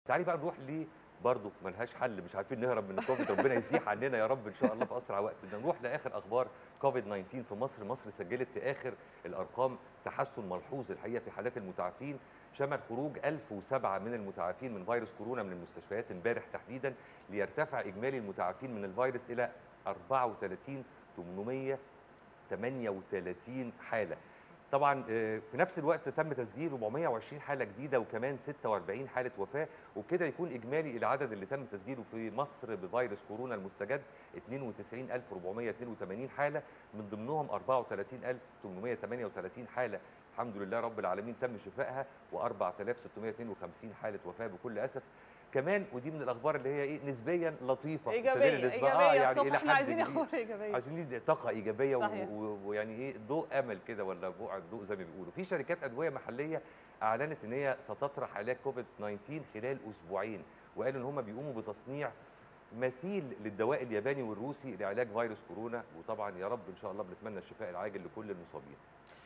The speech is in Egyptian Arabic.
تعالي بقى نروح ل برضه ملهاش حل مش عارفين نهرب من الكوفيد ربنا يزيح عننا يا رب ان شاء الله في اسرع وقت بدنا نروح لاخر اخبار كوفيد 19 في مصر مصر سجلت في اخر الارقام تحسن ملحوظ الحقيقه في حالات المتعافين شمل خروج 1007 من المتعافين من فيروس كورونا من المستشفيات امبارح تحديدا ليرتفع اجمالي المتعافين من الفيروس الى 34 838 حاله طبعا آه، في نفس الوقت تم تسجيل 420 حاله جديده وكمان 46 حاله وفاه وبكده يكون اجمالي العدد اللي تم تسجيله في مصر بفيروس كورونا المستجد 92482 حاله من ضمنهم 34838 حاله الحمد لله رب العالمين تم شفائها و4652 حاله وفاه بكل اسف كمان ودي من الاخبار اللي هي ايه نسبيا لطيفه ايجابيه ابتدينا نسبة- ايجابيه الصبح الى احنا حد عايزين كبير. اخبار ايجابيه عشان دي طاقه ايجابيه و- صحيح. و- ويعني ايه ضوء امل كده ولا بعد ضوء زي ما بيقولوا في شركات ادويه محليه اعلنت ان هي ستطرح علاج كوفيد 19 خلال اسبوعين وقالوا ان هم بيقوموا بتصنيع مثيل للدواء الياباني والروسي لعلاج فيروس كورونا وطبعا يا رب ان شاء الله بنتمنى الشفاء العاجل لكل المصابين